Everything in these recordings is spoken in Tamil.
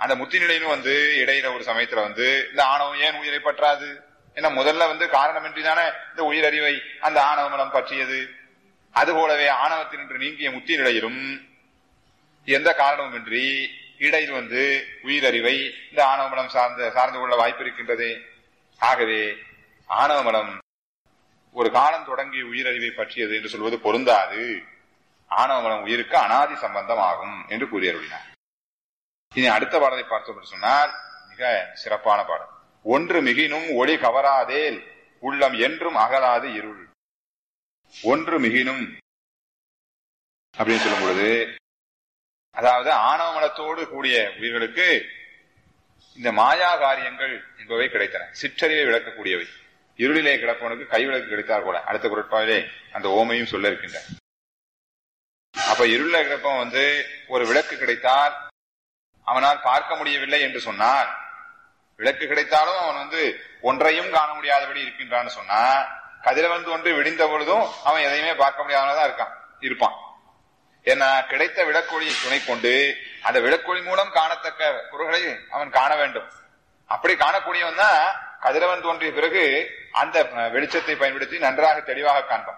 அந்த முத்தி நிலையிலும் வந்து இடையில ஒரு சமயத்துல வந்து இந்த ஆணவம் ஏன் உயிரை பற்றாது ஏன்னா முதல்ல வந்து காரணமின்றி தானே இந்த உயிரறிவை அந்த ஆணவ மனம் பற்றியது அதுபோலவே ஆணவத்தினின்று நீங்கிய முத்தி நிலையிலும் எந்த காரணமுமின்றி இடையில் வந்து உயிரறிவை இந்த ஆணவ மனம் சார்ந்த சார்ந்து கொள்ள வாய்ப்பு இருக்கின்றது ஆகவே ஆணவ மனம் ஒரு காலம் தொடங்கி உயிரறிவை பற்றியது என்று சொல்வது பொருந்தாது ஆணவ மனம் உயிருக்கு அனாதி சம்பந்தம் ஆகும் என்று கூறியருளினார் இனி அடுத்த பாடலை பார்த்தோம் என்று சொன்னால் மிக சிறப்பான பாடல் ஒன்று மிகினும் ஒளி கவராதேல் உள்ளம் என்றும் அகலாது இருள் ஒன்று மிகினும் அப்படின்னு சொல்லும் பொழுது அதாவது ஆணவ மனத்தோடு கூடிய உயிர்களுக்கு இந்த மாயா காரியங்கள் என்பவை கிடைத்தன சிற்றறிவை விளக்கக்கூடியவை இருளிலே கிடப்பவனுக்கு கைவிளக்கு கிடைத்தார் போல அடுத்த குரட்பாவிலே அந்த ஓமையும் சொல்ல இருக்கின்ற அப்ப இருள கிடப்பவன் வந்து ஒரு விளக்கு கிடைத்தால் அவனால் பார்க்க முடியவில்லை என்று சொன்னார் விளக்கு கிடைத்தாலும் அவன் வந்து ஒன்றையும் காண முடியாதபடி இருக்கின்றான்னு சொன்னா கதிரவன் தோன்றி விடிந்த பொழுதும் அவன் எதையுமே பார்க்க முடியாதவனதான் இருக்கான் இருப்பான் ஏன்னா கிடைத்த விளக்கொழியை துணை கொண்டு அந்த விளக்கொழி மூலம் காணத்தக்க பொருள்களை அவன் காண வேண்டும் அப்படி காணக்கூடியவன் தான் கதிரவன் தோன்றிய பிறகு அந்த வெளிச்சத்தை பயன்படுத்தி நன்றாக தெளிவாக காண்பான்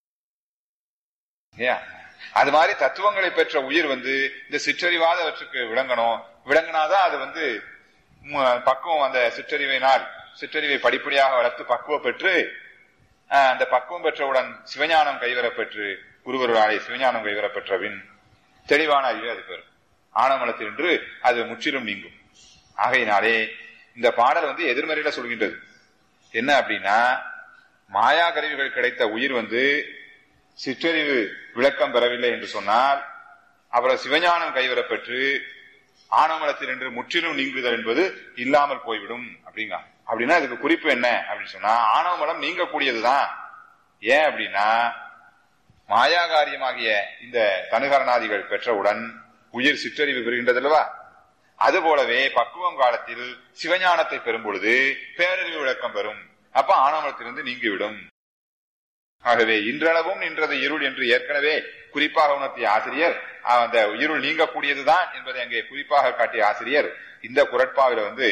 ஏன் அது மாதிரி தத்துவங்களை பெற்ற உயிர் வந்து இந்த சிற்றறிவாதவற்றுக்கு விளங்கணும் விளங்கினாதான் அது வந்து பக்குவம் அந்த சிற்றறிவினால் சிற்றறிவை படிப்படியாக வளர்த்து பக்குவம் பெற்று அந்த பக்குவம் பெற்றவுடன் சிவஞானம் கைவரப்பெற்று குருவருளாலே சிவஞானம் கைவரப்பெற்ற பின் தெளிவான அறிவு அது பெறும் ஆனமலத்தில் என்று அது முற்றிலும் நீங்கும் ஆகையினாலே இந்த பாடல் வந்து எதிர்மறையில சொல்கின்றது என்ன அப்படின்னா மாயா கருவிகள் கிடைத்த உயிர் வந்து சிற்றறிவு விளக்கம் பெறவில்லை என்று சொன்னால் அப்புறம் சிவஞானம் கைவரப்பெற்று ஆணவமலத்தில் என்று முற்றிலும் நீங்குதல் என்பது இல்லாமல் போய்விடும் அப்படிங்க அப்படின்னா இதுக்கு குறிப்பு என்ன அப்படின்னு சொன்னா ஆணவமலம் நீங்கக்கூடியதுதான் ஏன் அப்படின்னா மாயாகாரியமாகிய இந்த தனுகரணாதிகள் பெற்றவுடன் உயிர் சிற்றறிவு பெறுகின்றது அல்லவா அதுபோலவே பக்குவம் காலத்தில் சிவஞானத்தை பெறும் பொழுது பேரறிவு விளக்கம் பெறும் அப்ப ஆணவத்திலிருந்து நீங்கிவிடும் ஆகவே இன்றளவும் நின்றது இருள் என்று ஏற்கனவே குறிப்பாக உணர்த்திய ஆசிரியர் அந்த இருள் நீங்கக்கூடியதுதான் என்பதை அங்கே குறிப்பாக காட்டிய ஆசிரியர் இந்த குரட்பாவில வந்து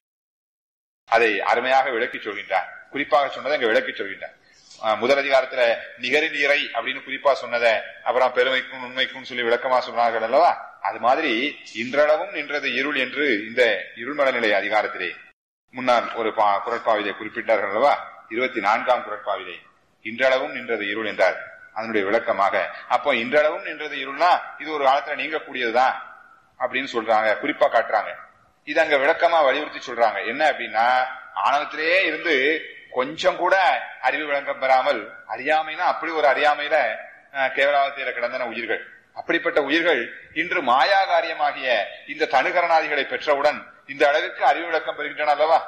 அதை அருமையாக விளக்கி சொல்கின்றார் குறிப்பாக சொன்னதை அங்க விளக்கி சொல்கின்றார் முதல் அதிகாரத்துல நிகரில் இறை அப்படின்னு குறிப்பா சொன்னதை அப்புறம் பெருமைக்கும் உண்மைக்கும் சொல்லி விளக்கமா சொன்னார்கள் அல்லவா அது மாதிரி இன்றளவும் நின்றது இருள் என்று இந்த இருள்மலநிலை அதிகாரத்திலே முன்னால் ஒரு குரட்பாவிலே குறிப்பிட்டார்கள் அல்லவா இருபத்தி நான்காம் குரட்பாவிலே இன்றளவும் நின்றது இருள் என்றார் அதனுடைய விளக்கமாக அப்போ இன்றளவும் நின்றது இருள்னா இது ஒரு காலத்துல நீங்கக்கூடியதுதான் அப்படின்னு சொல்றாங்க குறிப்பா காட்டுறாங்க இது அங்க விளக்கமா வலியுறுத்தி சொல்றாங்க என்ன அப்படின்னா ஆணவத்திலேயே இருந்து கொஞ்சம் கூட அறிவு விளக்கம் பெறாமல் அறியாமைனா அப்படி ஒரு அறியாமையில கேவலாவத்தில கிடந்தன உயிர்கள் அப்படிப்பட்ட உயிர்கள் இன்று மாயா காரியமாகிய இந்த தனுகரணாதிகளை பெற்றவுடன் இந்த அளவிற்கு அறிவு விளக்கம் பெறுகின்றன அல்லவா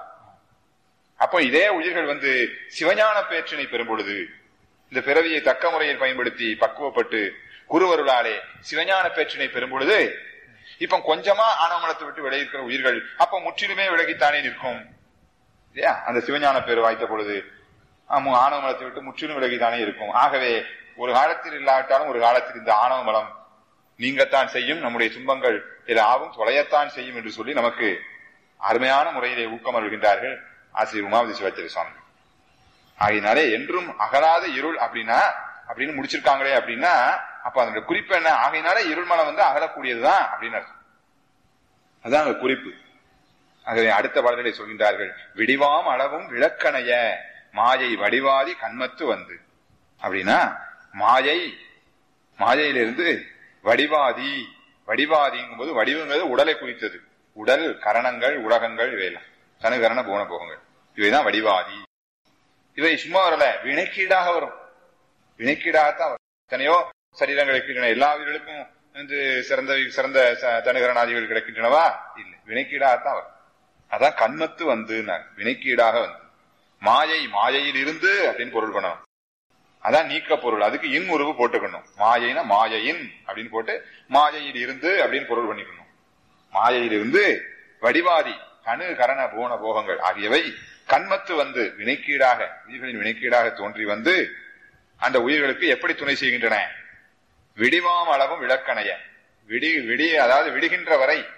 அப்போ இதே உயிர்கள் வந்து சிவஞான பேற்றினை பெறும் பொழுது இந்த பிறவியை தக்க முறையில் பயன்படுத்தி பக்குவப்பட்டு குருவருளாலே சிவஞான பேற்றினை பெறும் பொழுது இப்ப கொஞ்சமா ஆனவமலத்தை விட்டு விலகிருக்கிற உயிர்கள் அப்ப முற்றிலுமே விலகித்தானே நிற்கும் இல்லையா அந்த சிவஞான பேர் வாய்த்த பொழுது ஆணவமலத்தை விட்டு முற்றிலும் விலகித்தானே இருக்கும் ஆகவே ஒரு காலத்தில் இல்லாவிட்டாலும் ஒரு காலத்தில் இந்த ஆணவ மலம் நீங்கத்தான் செய்யும் நம்முடைய துன்பங்கள் ஆகும் தொலையத்தான் செய்யும் என்று சொல்லி நமக்கு அருமையான முறையிலே ஊக்கம் அருள்கின்றார்கள் ஆசிரியர் உமாவதி சிவாச்சாரிய சுவாமி ஆகையினாலே என்றும் அகலாத இருள் அப்படின்னா அப்படின்னு முடிச்சிருக்காங்களே அப்படின்னா அப்ப அதனுடைய குறிப்பு என்ன ஆகையினாலே இருள் மலம் வந்து அகலக்கூடியதுதான் அப்படின்னு அதுதான் அந்த குறிப்பு ஆகவே அடுத்த பாடலை சொல்கின்றார்கள் விடிவாம் அளவும் விளக்கணைய மாயை வடிவாதி கண்மத்து வந்து அப்படின்னா மாயை மாயையிலிருந்து வடிவாதி வடிவாதிங்கும் போது வடிவுங்கிறது உடலை குறித்தது உடல் கரணங்கள் உலகங்கள் இவையெல்லாம் தனுகரண போன போகங்கள் இவைதான் வடிவாதி இவை சும்மா வரல வினைக்கீடாக வரும் வினைக்கீடாகத்தான் வரும் எத்தனையோ சரீரங்கள் இருக்கின்றன எல்லா உயிர்களுக்கும் வந்து சிறந்த சிறந்த தனுகரணாதிகள் கிடைக்கின்றனவா இல்லை வினைக்கீடாகத்தான் வரும் அதான் கண்மத்து வந்து வினைக்கீடாக வந்து மாயை மாயையில் இருந்து அப்படின்னு பொருள் பண்ணணும் அதான் நீக்க பொருள் அதுக்கு இன் உருவு போட்டுக்கணும் மாயைனா மாயையின் அப்படின்னு போட்டு மாயையில் இருந்து அப்படின்னு பொருள் பண்ணிக்கணும் மாயையில் இருந்து வடிவாதி கணு கரண போன போகங்கள் ஆகியவை கண்மத்து வந்து வினைக்கீடாக உயிர்களின் வினைக்கீடாக தோன்றி வந்து அந்த உயிர்களுக்கு எப்படி துணை செய்கின்றன விடிவாம் அளவும் விளக்கணைய விடி விடி அதாவது விடுகின்ற வரை